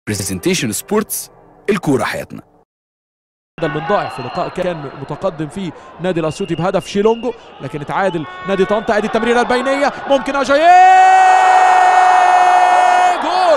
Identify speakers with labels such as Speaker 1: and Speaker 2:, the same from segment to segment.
Speaker 1: برزنتيشن سبورتس الكورة حياتنا
Speaker 2: بدل من ضائع في لقاء كان متقدم فيه نادي الاسيوطي بهدف شيلونجو لكن اتعادل نادي طنطا ادي التمريره البينيه ممكن اجاييه جول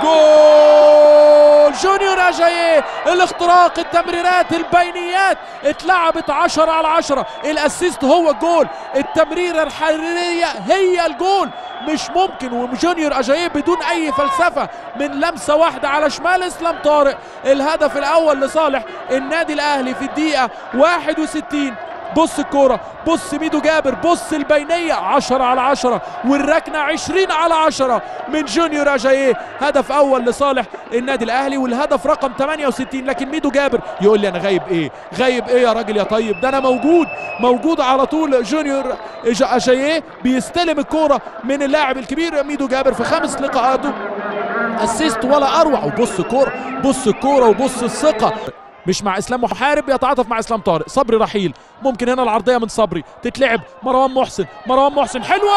Speaker 2: جول جونيور اجاييه الاختراق التمريرات البينيات اتلعبت 10 على 10 الاسيست هو الجول التمريره الحريريه هي الجول مش ممكن وجونيور اجاييه بدون اي فلسفه من لمسه واحده على شمال اسلام طارق الهدف الاول لصالح النادي الاهلي في الدقيقه 61 بص الكوره بص ميدو جابر بص البينيه 10 على 10 والركنه 20 على 10 من جونيور اجاييه هدف اول لصالح النادي الاهلي والهدف رقم 68 لكن ميدو جابر يقول لي انا غايب ايه غايب ايه يا راجل يا طيب ده انا موجود موجود على طول جونيور اجاييه بيستلم الكوره من اللاعب الكبير ميدو جابر في خمس لقاءاته اسيست ولا اروع وبص الكوره بص الكوره وبص الثقه مش مع اسلام محارب يتعاطف مع اسلام طارق صبري رحيل ممكن هنا العرضيه من صبري تتلعب مروان محسن مروان محسن حلوه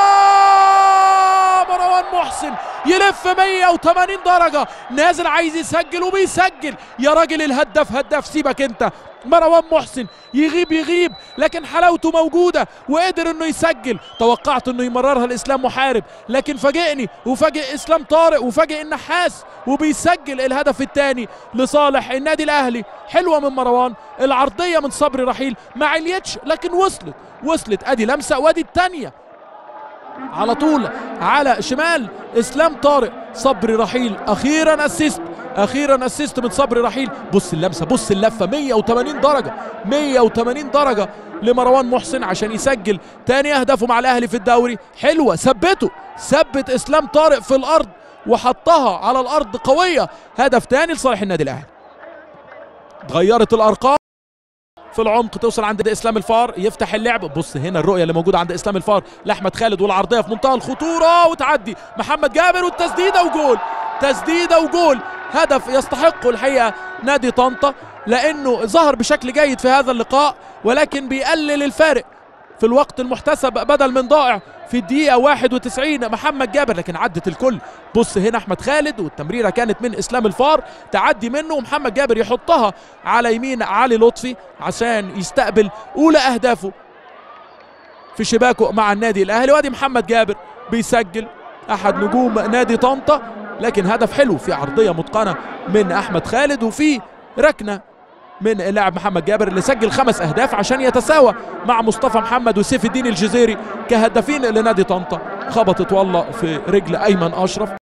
Speaker 2: مروان محسن يلف 180 درجه نازل عايز يسجل وبيسجل يا راجل الهداف هداف سيبك انت مروان محسن يغيب يغيب لكن حلاوته موجودة وقدر انه يسجل توقعت انه يمررها الاسلام محارب لكن فاجئني وفاجئ اسلام طارق وفاجئ النحاس وبيسجل الهدف الثاني لصالح النادي الاهلي حلوة من مروان العرضية من صبري رحيل ما عليتش لكن وصلت وصلت ادي لمسة وادي الثانية على طول على شمال اسلام طارق صبري رحيل اخيرا اسيست اخيرا اسيست من صبري رحيل بص اللمسه بص اللفه 180 درجه 180 درجه لمروان محسن عشان يسجل تاني اهدافه مع الاهلي في الدوري حلوه ثبته ثبت اسلام طارق في الارض وحطها على الارض قويه هدف تاني لصالح النادي الاهلي اتغيرت الارقام في العمق توصل عند اسلام الفار يفتح اللعب بص هنا الرؤيه اللي موجوده عند اسلام الفار لاحمد خالد والعرضيه في منتهى الخطوره وتعدي محمد جابر والتسديده وجول تسديده وجول هدف يستحقه الحقيقه نادي طنطا لانه ظهر بشكل جيد في هذا اللقاء ولكن بيقلل الفارق في الوقت المحتسب بدل من ضائع في الدقيقة 91 محمد جابر لكن عدت الكل بص هنا أحمد خالد والتمريرة كانت من إسلام الفار تعدي منه ومحمد جابر يحطها على يمين علي لطفي عشان يستقبل أولى أهدافه في شباكه مع النادي الأهلي وادي محمد جابر بيسجل أحد نجوم نادي طنطا لكن هدف حلو في عرضية متقنة من أحمد خالد وفي ركنة من اللاعب محمد جابر اللي سجل خمس اهداف عشان يتساوى مع مصطفى محمد وسيف الدين الجزيري كهدافين لنادي طنطا خبطت والله في رجل ايمن اشرف